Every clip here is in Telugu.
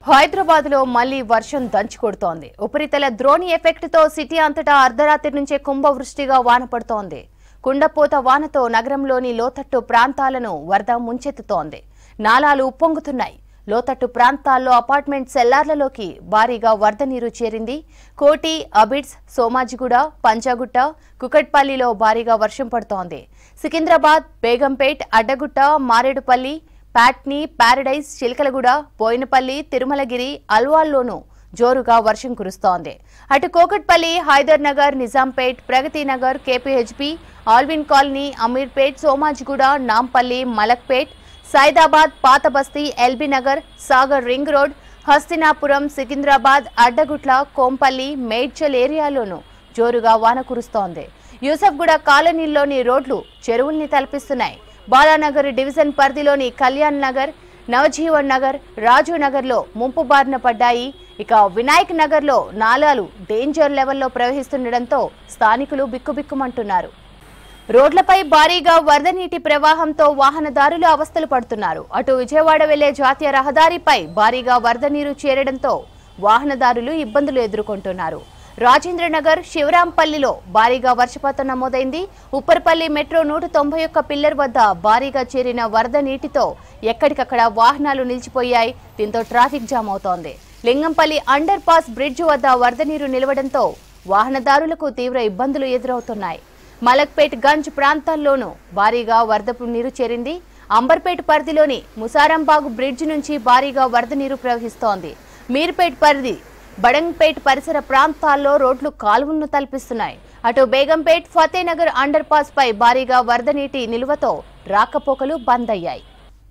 హైదరాబాద్ లో మళ్లీ వర్షం దంచి కొడుతోంది ఉపరితల ద్రోణి ఎఫెక్ట్ తో సిటీ అంతటా అర్ధరాత్రి నుంచే కుంభవృష్టిగా వాన పడుతోంది కుండపోత వానతో నగరంలోని లోతట్టు ప్రాంతాలను వరద ముంచెత్తుతోంది నాలాలు ఉప్పొంగుతున్నాయి లోతట్టు ప్రాంతాల్లో అపార్ట్మెంట్ సెల్లార్లలోకి భారీగా వరద నీరు చేరింది కోటి అబిడ్స్ సోమాజిగూడ పంచాగుట్ట కుకట్పల్లిలో భారీగా వర్షం పడుతోంది సికింద్రాబాద్ బేగంపేట్ అడ్డగుట్ట మారేడుపల్లి ప్యాట్ని పారడైజ్ చిలకలగూడ బోయినపల్లి తిరుమలగిరి అల్వాల్లోనూ జోరుగా వర్షం కురుస్తోంది అటు Kukatpally Hyder Nagar Nizampet Pragathi Nagar KPHB Alwyn colony Ameerpet Somajiguda Nampally Malakpet Saidabad Pathabasti LB Nagar Sagar ring road Hastinapuram Secunderabad Addagutta Kompally Medchal ఏరియాలోనూ జోరుగా వాన కురుస్తోంది యూసఫ్గూడ కాలనీల్లోని రోడ్లు చెరువుల్ని తలపిస్తున్నాయి బాలానగర్ డివిజన్ పరిధిలోని కళ్యాణ్ నగర్ నవజీవన్ నగర్ రాజు నగర్లో ముంపు బారిన పడ్డాయి ఇక వినాయక్ నగర్లో నాలాలు డేంజర్ లెవెల్లో ప్రవహిస్తుండటంతో స్థానికులు బిక్కుబిక్కుమంటున్నారు రోడ్లపై భారీగా వరద నీటి ప్రవాహంతో వాహనదారులు అవస్థలు పడుతున్నారు అటు విజయవాడ వెళ్లే జాతీయ రహదారిపై భారీగా వరద నీరు చేరడంతో వాహనదారులు ఇబ్బందులు ఎదుర్కొంటున్నారు రాజేంద్రనగర్ శివరాంపల్లిలో భారీగా వర్షపాతం నమోదైంది ఉప్పర్పల్లి మెట్రో నూట తొంభై ఒక్క పిల్లర్ వద్ద భారీగా చేరిన వరద నీటితో ఎక్కడికక్కడ వాహనాలు నిలిచిపోయాయి దీంతో ట్రాఫిక్ జామ్ అవుతోంది లింగంపల్లి అండర్ పాస్ బ్రిడ్జ్ వద్ద వరద నీరు నిలవడంతో వాహనదారులకు తీవ్ర ఇబ్బందులు ఎదురవుతున్నాయి మలక్పేట్ గంజ్ ప్రాంతాల్లోనూ భారీగా వరదపు నీరు చేరింది అంబర్పేట్ పరిధిలోని ముసారంబాగు బ్రిడ్జ్ నుంచి భారీగా వరద నీరు ప్రవహిస్తోంది మీర్పేట్ పరిధి బడంగ్పేట్ పరిసర ప్రాంతాల్లో రోడ్లు కాలువలను తలపిస్తున్నాయి అటు బేగంపేట్ ఫతేనగర్ అండర్ పాస్ పై భారీగా వరద నీటి నిల్వతో రాకపోకలు బంద్ అయ్యాయి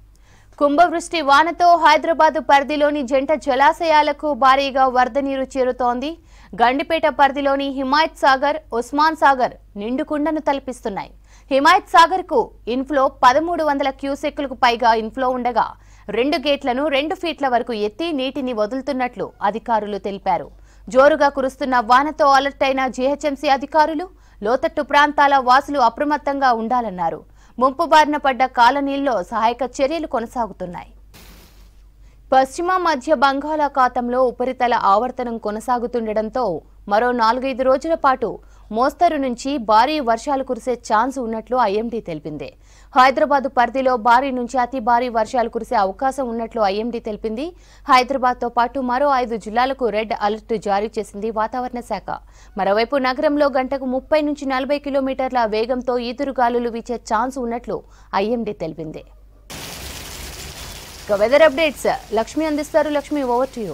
కుంభవృష్టి వానతో హైదరాబాద్ పరిధిలోని జంట జలాశయాలకు భారీగా వరద నీరు చేరుతోంది గండిపేట పరిధిలోని హిమాయత్ సాగర్ ఉస్మాన్ సాగర్ నిండుకుండను తలపిస్తున్నాయి హిమాయత్ సాగర్ కు ఇన్ఫ్లో పదమూడు వందల క్యూసెక్కులకు పైగా ఇన్ఫ్లో ఉండగా రెండు గేట్లను రెండు ఫీట్ల వరకు ఎత్తి నీటిని వదులుతున్నట్లు అధికారులు తెలిపారు జోరుగా కురుస్తున్న వానతో అలర్ట్ అయిన జీహెచ్ఎంసీ అధికారులు లోతట్టు ప్రాంతాల వాసులు అప్రమత్తంగా ఉండాలన్నారు ముంపు బారిన పడ్డ కాలనీల్లో సహాయక చర్యలు కొనసాగుతున్నాయి పశ్చిమ మధ్య బంగాళాఖాతంలో ఉపరితల ఆవర్తనం కొనసాగుతుండటంతో మరో నాలుగైదు రోజుల పాటు మోస్తరు నుంచి భారీ వర్షాలు కురిసే ఛాన్స్ ఉన్నట్లు ఐఎండీ తెలిపింది హైదరాబాద్ పరిధిలో భారీ నుంచి అతి భారీ వర్షాలు కురిసే అవకాశం ఉన్నట్లు ఐఎండీ తెలిపింది హైదరాబాద్తో పాటు మరో ఐదు జిల్లాలకు రెడ్ అలర్ట్ జారీ చేసింది వాతావరణ శాఖ మరోవైపు నగరంలో గంటకు ముప్పై నుంచి నలభై కిలోమీటర్ల వేగంతో ఈదురుగాలులు వీచే ఛాన్స్ ఉన్నట్లు ఐఎండీ తెలిపింది ఇక వెదర్ అప్డేట్స్ లక్ష్మి అందిస్తారు Lakshmi over to you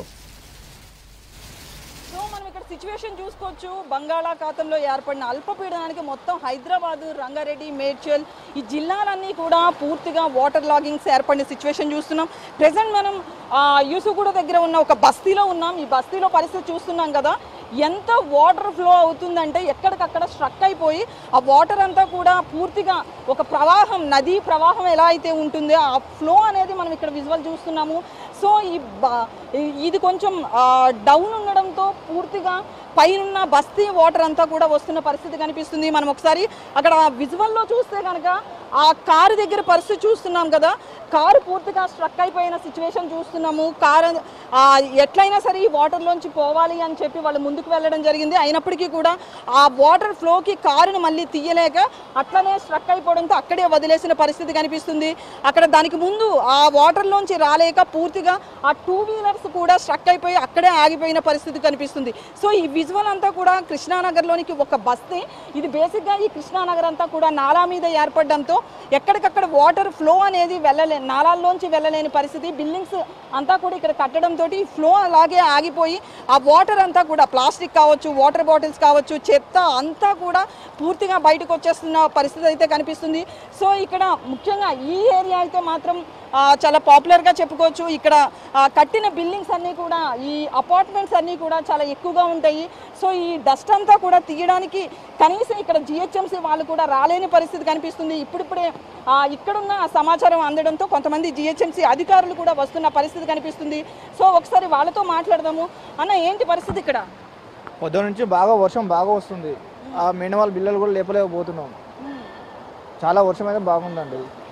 so మనం ఇక్కడ సిచ్యువేషన్ చూసుకోవచ్చు బంగాళాఖాతంలో ఏర్పడిన అల్పపీడనానికి మొత్తం హైదరాబాద్ రంగారెడ్డి మేడ్చల్ ఈ జిల్లాలన్నీ కూడా పూర్తిగా వాటర్ లాగింగ్స్ ఏర్పడిన సిచ్యువేషన్ చూస్తున్నాం ప్రజెంట్ మనం ఆ, యూసుగూడ దగ్గర ఉన్న ఒక బస్తీలో ఉన్నాం ఈ బస్తీలో పరిస్థితి చూస్తున్నాం కదా ఎంత వాటర్ ఫ్లో అవుతుందంటే ఎక్కడికక్కడ స్ట్రక్ అయిపోయి ఆ వాటర్ అంతా కూడా పూర్తిగా ఒక ప్రవాహం నదీ ప్రవాహం ఎలా అయితే ఉంటుందో ఆ ఫ్లో అనేది మనం ఇక్కడ విజువల్ చూస్తున్నాము సో ఈ బ- ఇది కొంచెం డౌన్ ఉండడంతో పూర్తిగా పైనున్న బస్తీ వాటర్ అంతా కూడా వస్తున్న పరిస్థితి కనిపిస్తుంది మనం ఒకసారి అక్కడ విజువల్లో చూస్తే కనుక ఆ కారు దగ్గర పరిస్థితి చూస్తున్నాం కదా కారు పూర్తిగా స్ట్రక్ అయిపోయిన సిచ్యువేషన్ చూస్తున్నాము కారు ఆ, ఎట్లయినా సరే ఈ వాటర్లోంచి పోవాలి అని చెప్పి వాళ్ళు ముందుకు వెళ్ళడం జరిగింది అయినప్పటికీ కూడా ఆ వాటర్ ఫ్లోకి కారును మళ్ళీ తీయలేక అట్లనే స్ట్రక్ అయిపోవడంతో అక్కడే వదిలేసిన పరిస్థితి కనిపిస్తుంది అక్కడ దానికి ముందు ఆ వాటర్లోంచి రాలేక పూర్తిగా ఆ టూ వీలర్స్ కూడా స్ట్రక్ అయిపోయి అక్కడే ఆగిపోయిన పరిస్థితి కనిపిస్తుంది సో ఈ విజువల్ అంతా కూడా కృష్ణానగర్లోనికి ఒక బస్తీ ఇది బేసిక్గా ఈ కృష్ణానగర్ అంతా కూడా నాలా మీద ఏర్పడడంతో ఎక్కడికక్కడ వాటర్ ఫ్లో అనేది వెళ్ళలే నాలాల్లోంచి వెళ్ళలేని పరిస్థితి బిల్డింగ్స్ అంతా కూడా ఇక్కడ కట్టడంతో ఈ ఫ్లో అలాగే ఆగిపోయి ఆ వాటర్ అంతా కూడా ప్లాస్టిక్ కావచ్చు వాటర్ బాటిల్స్ కావచ్చు చెత్త అంతా కూడా పూర్తిగా బయటకు వచ్చేస్తున్న పరిస్థితి అయితే కనిపిస్తుంది సో ఇక్కడ ముఖ్యంగా ఈ ఏరియా అయితే మాత్రం ఆ, చాలా పాపులర్గా చెప్పుకోవచ్చు ఇక్కడ ఆ, కట్టిన బిల్డింగ్స్ అన్నీ కూడా ఈ అపార్ట్మెంట్స్ అన్నీ కూడా చాలా ఎక్కువగా ఉంటాయి సో ఈ డస్ట్ అంతా కూడా తీయడానికి కనీసం ఇక్కడ జిహెచ్ఎంసీ వాళ్ళు కూడా రాలేని పరిస్థితి కనిపిస్తుంది ఇప్పుడిప్పుడే ఆ, ఇక్కడున్న సమాచారం అందడంతో కొంతమంది జిహెచ్ఎంసీ అధికారులు కూడా వస్తున్న పరిస్థితి కనిపిస్తుంది సో ఒకసారి వాళ్ళతో మాట్లాడదాము అన్న ఏంటి పరిస్థితి ఇక్కడ పొద్దు నుంచి బాగా వర్షం బాగా వస్తుంది ఆ మెయిన్ వాళ్ళ బిల్లలు కూడా లేపలేకపోతున్నాం చాలా వర్షం అయితే బాగుందండి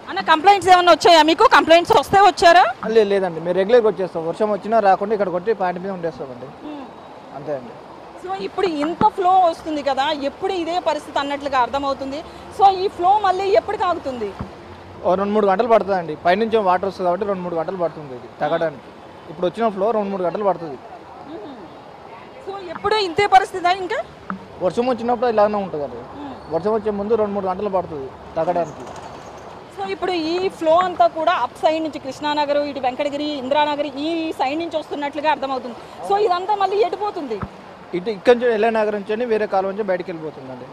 అన్న కంప్లైంట్స్ ఏమైనా వచ్చాయా మీకు కంప్లైంట్స్ వస్తే వచ్చారా లేదు లేదండి మేము రెగ్యులర్గా వచ్చేస్తాం వర్షం వచ్చినా రాకుండా ఇక్కడ కొట్టి పాయింట్ మీద ఉండేస్తామండి అంతే అండి సో ఇప్పుడు ఇంత ఫ్లో వస్తుంది కదా ఎప్పుడు ఇదే పరిస్థితి అన్నట్లుగా అర్థమవుతుంది సో ఈ ఫ్లో మళ్ళీ ఎప్పటికి ఆగుతుంది ఓ రెండు మూడు గంటలు పడుతుందండి పైనుంచి వాటర్ వస్తుంది కాబట్టి రెండు మూడు గంటలు పడుతుంది ఇది తగ్గడానికి ఇప్పుడు వచ్చిన ఫ్లో రెండు మూడు గంటలు పడుతుంది సో ఎప్పుడు ఇంతే పరిస్థితి ఇంకా వర్షం వచ్చినప్పుడు ఇలానే ఉంటుందండి వర్షం వచ్చే ముందు రెండు మూడు గంటలు పడుతుంది తగ్గడానికి సో ఇప్పుడు ఈ ఫ్లో అంతా కూడా అప్ సైడ్ నుంచి కృష్ణానగర్ ఇటు వెంకటగిరి ఇందిరానగర్ ఈ సైడ్ నుంచి వస్తున్నట్లుగా అర్థమవుతుంది సో ఇదంతా మళ్ళీ ఎటుపోతుంది ఇటు ఇక్కడి నుంచి ఎల్ఐ నగర్ నుంచి వేరే కాలం నుంచి బయటికి వెళ్ళిపోతుందండి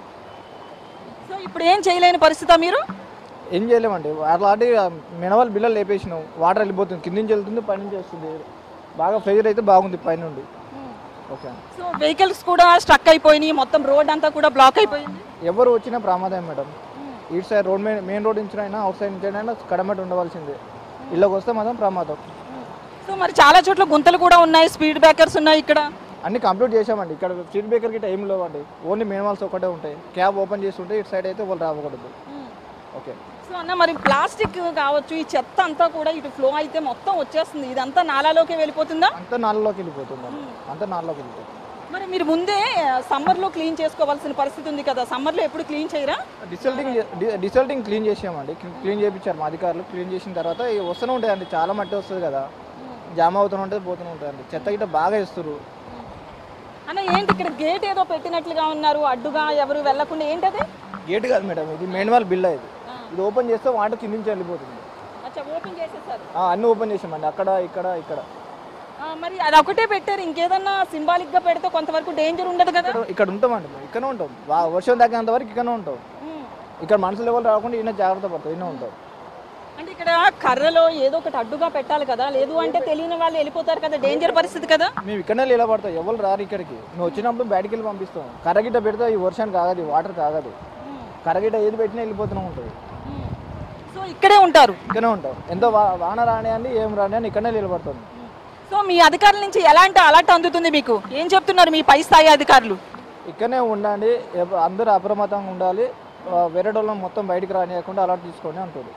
సో ఇప్పుడు ఏం చేయలేని పరిస్థితి మీరు ఏం చేయలేమండి అలాంటి మినవల్ బిల్లలు లేపేసినాం వాటర్ వెళ్ళిపోతుంది కింద నుంచి వెళ్తుంది పైనుంచి వస్తుంది బాగా ప్రెజర్ అయితే బాగుంది పైనుండి ఓకే అండి సో వెహికల్స్ కూడా స్ట్రక్ అయిపోయినాయి మొత్తం రోడ్ అంతా కూడా బ్లాక్ అయిపోయింది ఎవరు వచ్చినా ప్రమాదం మేడం ఇటు side road main main road నుంచి అయినా అవుట్ సైడ్ నుంచి అయినా కడమటి ఉండవలసిందే ఇళ్ళకి వస్తే మాత్రం ప్రమాదం సో మరి చాలా చోట్ల గుంతలు కూడా ఉన్నాయి స్పీడ్ బ్రేకర్స్ ఉన్నాయి ఇక్కడ అన్ని కంప్లీట్ చేసామండి ఇక్కడ స్ట్రీట్ బ్రేకర్ గిట్ట ఏం లేవండి ఓన్లీ మెయిన్ వాల్స్ ఒకటే ఉంటాయి క్యాబ్ ఓపెన్ చేస్తుంటే ఇటు సైడ్ అయితే వాళ్ళు రాకూడదు ఓకే సో అన్న మరి ప్లాస్టిక్ కావచ్చు ఈ చెత్త అంతా కూడా ఇటు ఫ్లో అయితే మొత్తం వచ్చేస్తుంది ఇదంతా నాలాలోకి వెళ్ళిపోతుందా అంతా నాళ్ళలోకి వెళ్ళిపోతుంది అంతా నాళ్ళలోకి వెళ్ళిపోతుంది మరి మీరు ముందే సమ్మర్లో క్లీన్ చేసుకోవాల్సిన పరిస్థితి ఉంది కదా సమ్మర్లో ఎప్పుడు క్లీన్ చేయరా డిసల్టింగ్ డిసల్టింగ్ క్లీన్ చేసామండి క్లీన్ చేయించారు మా అధికారులు క్లీన్ చేసిన తర్వాత ఇవి వస్తూనే ఉంటాయండి చాలా మట్టి వస్తుంది కదా జామ్ అవుతూనే ఉంటుంది పోతూనే ఉంటుందండి చెత్త గిట్ట బాగా ఇస్తారు అన్న ఏంటి ఇక్కడ గేట్ ఏదో పెట్టినట్లుగా ఉన్నారు అడ్డుగా ఎవరు వెళ్ళకుండా ఏంటది గేట్ కాదు మేడం ఇది మెయిన్ వాల్ బిల్ ఇది ఇది ఓపెన్ చేస్తే వాటర్ కింద నుంచి వెళ్ళిపోతుంది అచ్చా ఓపెన్ చేసేసారు ఆ, అన్నీ ఓపెన్ చేసామండి అక్కడ ఇక్కడ ఇక్కడ ఆ, మరి అది ఒకటే పెట్టారు ఇంకేదన్నా సింబాలిక్ గా పెడితే కొంతవరకు డేంజర్ ఉండదు కదా ఇక్కడ- ఇక్కడ ఉంటామండి మేము ఇక్కడనే ఉంటాం వా- వర్షం తగ్గేంత వరకు ఇక్కడనే ఉంటాం ఉమ్. ఇక్కడ మనుషులు ఎవరు రాకుండా ఈయన జాగ్రత్త పడతాం ఈయన ఉంటాం అంటే ఇక్కడ కర్రలో ఏదో ఒకటి అడ్డుగా పెట్టాలి కదా లేదు అంటే తెలియని వాళ్ళు వెళ్ళిపోతారు కదా డేంజర్ పరిస్థితి కదా మేము ఇక్కడనే ఇలా పడతాం ఎవరు రారు ఇక్కడికి నువ్వు వచ్చినప్పుడు బయటికి వెళ్ళి పంపిస్తాం కర్రగిడ్డ పెడితే ఈ వర్షానికి ఆగదు వాటర్ కాగదు కర్రగిడ్డ ఏది పెట్టినా వెళ్ళిపోతూనే ఉంటుంది సో ఇక్కడే ఉంటారు ఇక్కడనే ఉంటాం ఎంతో వా- వాన రానియండి ఏం రానియండి ఇక్కడనే నిలబడతాం సో మీ అధికారుల నుంచి ఎలాంటి అలర్ట్ అందుతుంది మీకు ఏం చెప్తున్నారు మీ పై స్థాయి అధికారులు ఇక్కడనే ఉండండి ఎవ- అందరూ అప్రమత్తంగా ఉండాలి ఆ, వేరే వాళ్ళని మొత్తం బయటికి రానియకుండా అలర్ట్ తీసుకోండి అంటుంది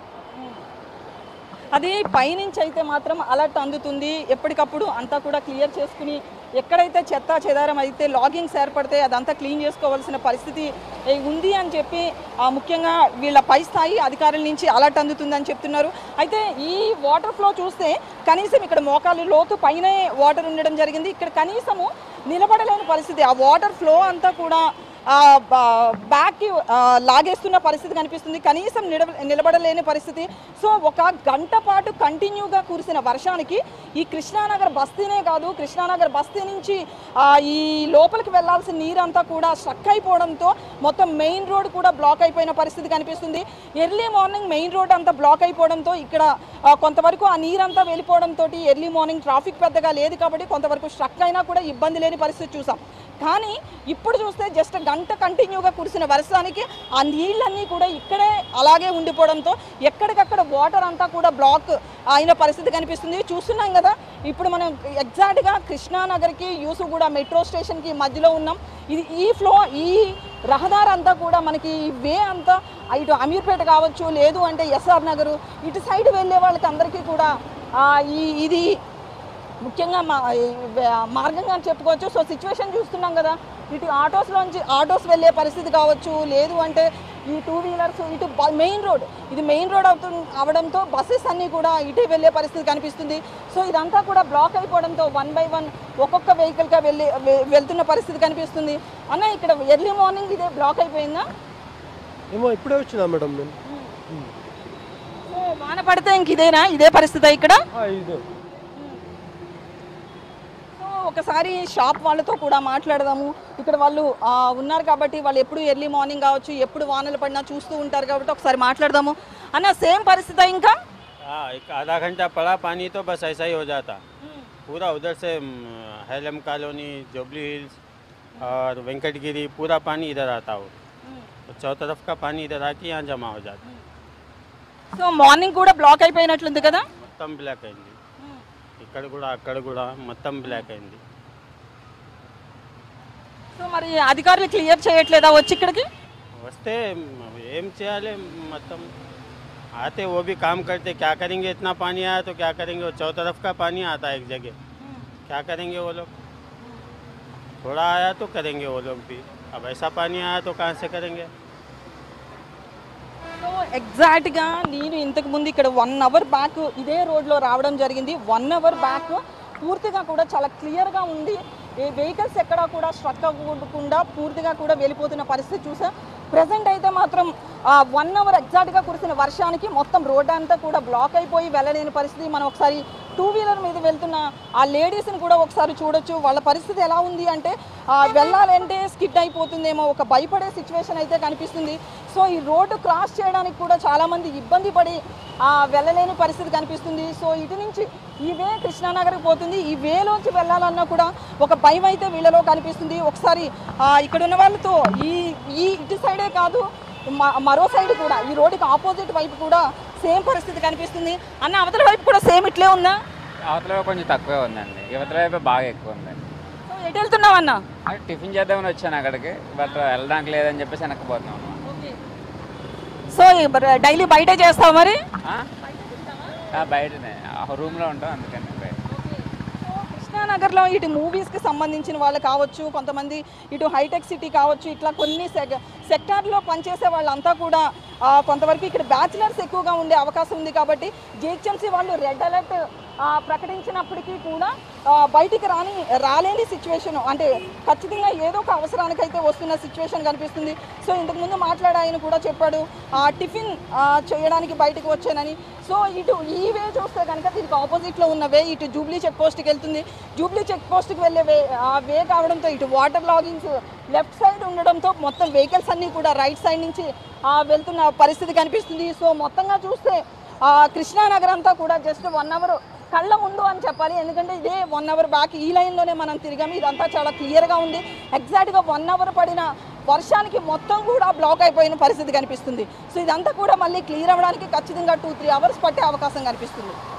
అది పైనుంచి అయితే మాత్రం అలర్ట్ అందుతుంది ఎప్పటికప్పుడు అంతా కూడా క్లియర్ చేసుకుని ఎక్కడైతే చెత్త చెదారం అయితే లాగింగ్స్ ఏర్పడితే అదంతా క్లీన్ చేసుకోవాల్సిన పరిస్థితి ఏ, ఉంది అని చెప్పి ఆ, ముఖ్యంగా వీళ్ళ పై స్థాయి అధికారుల నుంచి అలర్ట్ అందుతుందని చెప్తున్నారు అయితే ఈ వాటర్ ఫ్లో చూస్తే కనీసం ఇక్కడ మోకాలు లోతు పైనే వాటర్ ఉండడం జరిగింది ఇక్కడ కనీసము నిలబడలేని పరిస్థితి ఆ వాటర్ ఫ్లో అంతా కూడా ఆ, బా- బ్యాక్కి ఆ, లాగేస్తున్న పరిస్థితి కనిపిస్తుంది కనీసం నిలబ నిలబడలేని పరిస్థితి సో ఒక గంట పాటు కంటిన్యూగా కురిసిన వర్షానికి ఈ కృష్ణానగర్ బస్తీనే కాదు కృష్ణానగర్ బస్తీ నుంచి ఆ, ఈ లోపలికి వెళ్లాల్సిన నీరంతా కూడా స్ట్రక్ అయిపోవడంతో మొత్తం మెయిన్ రోడ్ కూడా బ్లాక్ అయిపోయిన పరిస్థితి కనిపిస్తుంది ఎర్లీ మార్నింగ్ మెయిన్ రోడ్ అంతా బ్లాక్ అయిపోవడంతో ఇక్కడ ఆ, కొంతవరకు ఆ నీరంతా వెళ్ళిపోవడంతో ఎర్లీ మార్నింగ్ ట్రాఫిక్ పెద్దగా లేదు కాబట్టి కొంతవరకు స్ట్రక్ అయినా కూడా ఇబ్బంది లేని పరిస్థితి చూసాం కానీ ఇప్పుడు చూస్తే జస్ట్ గంట కంటిన్యూగా కురిసిన వర్షానికి ఆ నీళ్ళన్నీ కూడా ఇక్కడే అలాగే ఉండిపోవడంతో ఎక్కడికక్కడ వాటర్ అంతా కూడా బ్లాక్ అయిన పరిస్థితి కనిపిస్తుంది చూస్తున్నాం కదా ఇప్పుడు మనం ఎగ్జాక్ట్గా కృష్ణానగర్కి యూసుగూడ మెట్రో స్టేషన్కి మధ్యలో ఉన్నాం ఇది ఈ ఫ్లో ఈ రహదారి అంతా కూడా మనకి ఈ వే అంతా ఇటు అమీర్పేట కావచ్చు లేదు అంటే ఎస్ఆర్ నగరు ఇటు సైడ్ వెళ్ళే వాళ్ళకి అందరికీ కూడా ఆ, ఈ ఇది ముఖ్యంగా మా ఈ వే- మార్గంగా అని చెప్పుకోవచ్చు సో సిచ్యువేషన్ చూస్తున్నాం కదా ఇటు ఆటోస్లోంచి ఆటోస్ వెళ్ళే పరిస్థితి కావచ్చు లేదు అంటే ఈ టూ వీలర్స్ ఇటు మెయిన్ రోడ్ ఇది మెయిన్ రోడ్ అవుతు అవడంతో బస్సెస్ అన్నీ కూడా ఇటే వెళ్ళే పరిస్థితి కనిపిస్తుంది సో ఇదంతా కూడా బ్లాక్ అయిపోవడంతో వన్ బై వన్ ఒక్కొక్క వెహికల్గా వెళ్ళి వె- వెళ్తున్న పరిస్థితి కనిపిస్తుంది అన్న ఇక్కడ ఎర్లీ మార్నింగ్ ఇదే బ్లాక్ అయిపోయిందా ఏమో ఇప్పుడే వచ్చినా మేడం నేను సో వాన పడితే ఇంక ఇదేనా ఇదే పరిస్థితి ఇక్కడ ఇది సో ఒకసారి షాప్ వాళ్ళతో కూడా మాట్లాడదాము ఇక్కడ వాళ్ళు ఆ, ఉన్నారు కాబట్టి వాళ్ళు ఎప్పుడు ఎర్లీ మార్నింగ్ కావచ్చు ఎప్పుడు వానలు పడినా చూస్తూ ఉంటారు కాబట్టి ఒకసారి మాట్లాడదాము అన్న సేమ్ పరిస్థితి ఇంకా हाँ एक आधा घंटा पड़ा पानी तो बस ऐसा ही हो जाता पूरा उधर से म, हेलम कॉलोनी जोबली हिल्स और वेंकटगिरी पूरा पानी इधर आता हो तो चौ तरफ का पानी इधर आके यहाँ जमा हो जाता సో మార్నింగ్ కూడా బ్లాక్ అయిపోయినట్లుంది కదా మొత్తం బ్లాక్ అయింది ఇక్కడ కూడా అక్కడ కూడా మొత్తం బ్లాక్ అయింది సో మరి అధికారులు క్లియర్ చేయట్లేదా వచ్చి ఇక్కడికి వస్తే మ్, ఏం చేయాలి మొత్తం आते वो भी काम करते क्या करेंगे इतना पानी आया तो क्या करेंगे वो चौतरफ का पानी आता है एक जगह क्या करेंगे वो लोग थोड़ा आया तो करेंगे वो लोग भी अब ऐसा पानी आया तो कहाँ से करेंगे సో ఎగ్జాక్ట్గా నేను ఇంతకు ముందు ఇక్కడ వన్ అవర్ బ్యాక్ ఇదే రోడ్లో రావడం జరిగింది వన్ అవర్ బ్యాక్ పూర్తిగా కూడా చాలా క్లియర్గా ఉంది ఏ వెహికల్స్ ఎక్కడా కూడా స్ట్రక్ అవ్వకుండా పూర్తిగా కూడా వెళ్ళిపోతున్న పరిస్థితి చూసా ప్రజెంట్ అయితే మాత్రం వన్ అవర్ ఎగ్జాక్ట్గా కురిసిన వర్షానికి మొత్తం రోడ్ అంతా కూడా బ్లాక్ అయిపోయి వెళ్ళలేని పరిస్థితి మనం ఒకసారి టూ వీలర్ మీద వెళ్తున్న ఆ లేడీస్ని కూడా ఒకసారి చూడొచ్చు వాళ్ళ పరిస్థితి ఎలా ఉంది అంటే ఆ, వెళ్ళాలంటే స్కిడ్ అయిపోతుందేమో ఒక భయపడే సిచ్యువేషన్ అయితే కనిపిస్తుంది సో ఈ రోడ్డు క్రాస్ చేయడానికి కూడా చాలామంది ఇబ్బంది పడి ఆ, వెళ్ళలేని పరిస్థితి కనిపిస్తుంది సో ఇటు నుంచి ఈ వే కృష్ణానగర్కి పోతుంది ఈ వేలోంచి వెళ్ళాలన్నా కూడా ఒక భయం అయితే వీళ్ళలో కనిపిస్తుంది ఒకసారి ఆ, ఇక్కడ ఉన్న వాళ్ళతో ఈ ఈ ఇటు సైడే కాదు మ- మరో సైడ్ కూడా ఈ రోడ్డుకి ఆపోజిట్ వైపు కూడా సేమ్ పరిస్థితి కనిపిస్తుంది అన్న అవతల వైపు కూడా సేమ్ ఇట్లే ఉందా అవతల వైపు కొంచెం తక్కువే ఉందండి యువతల వైపు బాగా ఎక్కువ ఉంది సో ఎటు వెళ్తున్నావు అన్న అంటే టిఫిన్ చేద్దామని వచ్చాను అక్కడికి బట్ వెళ్ళడానికి లేదని చెప్పేసి వెనక్కిపోతున్నాం సో డైలీ బయటే చేస్తావు మరి ఆ? ఆ, బయటనే రూమ్లో ఉంటాం అందుకని బయట సో కృష్ణానగర్లో ఇటు మూవీస్కి సంబంధించిన వాళ్ళు కావచ్చు కొంతమంది ఇటు హైటెక్ సిటీ కావచ్చు ఇట్లా కొన్ని సెక్ సెక్టార్లో పనిచేసే వాళ్ళంతా కూడా ఆ, కొంతవరకు ఇక్కడ బ్యాచిలర్స్ ఎక్కువగా ఉండే అవకాశం ఉంది కాబట్టి జిహెచ్ఎంసీ వాళ్ళు రెడ్ అలర్ట్ ప్రకటించినప్పటికీ కూడా ఆ, బయటికి రాని రాలేని సిచ్యువేషన్ అంటే ఖచ్చితంగా ఏదో ఒక అవసరానికైతే వస్తున్న సిచ్యువేషన్ కనిపిస్తుంది సో ఇంతకుముందు మాట్లాడే ఆయన కూడా చెప్పాడు ఆ, టిఫిన్ ఆ, చేయడానికి బయటకు వచ్చానని సో ఇటు ఈ వే చూస్తే కనుక దీనికి ఆపోజిట్లో ఉన్న వే ఇటు జూబ్లీ చెక్ పోస్ట్కి వెళ్తుంది జూబ్లీ చెక్ పోస్ట్కి వెళ్ళే వే ఆ వే కావడంతో ఇటు వాటర్ లాగింగ్స్ లెఫ్ట్ సైడ్ ఉండడంతో మొత్తం వెహికల్స్ అన్నీ కూడా రైట్ సైడ్ నుంచి ఆ, వెళ్తున్న పరిస్థితి కనిపిస్తుంది సో మొత్తంగా చూస్తే ఆ, కృష్ణానగర్ అంతా కూడా జస్ట్ వన్ అవర్ కళ్ళ ముందు అని చెప్పాలి ఎందుకంటే ఇదే వన్ అవర్ బ్యాక్ ఈ లైన్లోనే మనం తిరిగాము ఇదంతా చాలా క్లియర్గా ఉంది ఎగ్జాక్ట్గా వన్ అవర్ పడిన వర్షానికి మొత్తం కూడా బ్లాక్ అయిపోయిన పరిస్థితి కనిపిస్తుంది సో ఇదంతా కూడా మళ్ళీ క్లియర్ అవ్వడానికి ఖచ్చితంగా టూ త్రీ అవర్స్ పట్టే అవకాశం కనిపిస్తుంది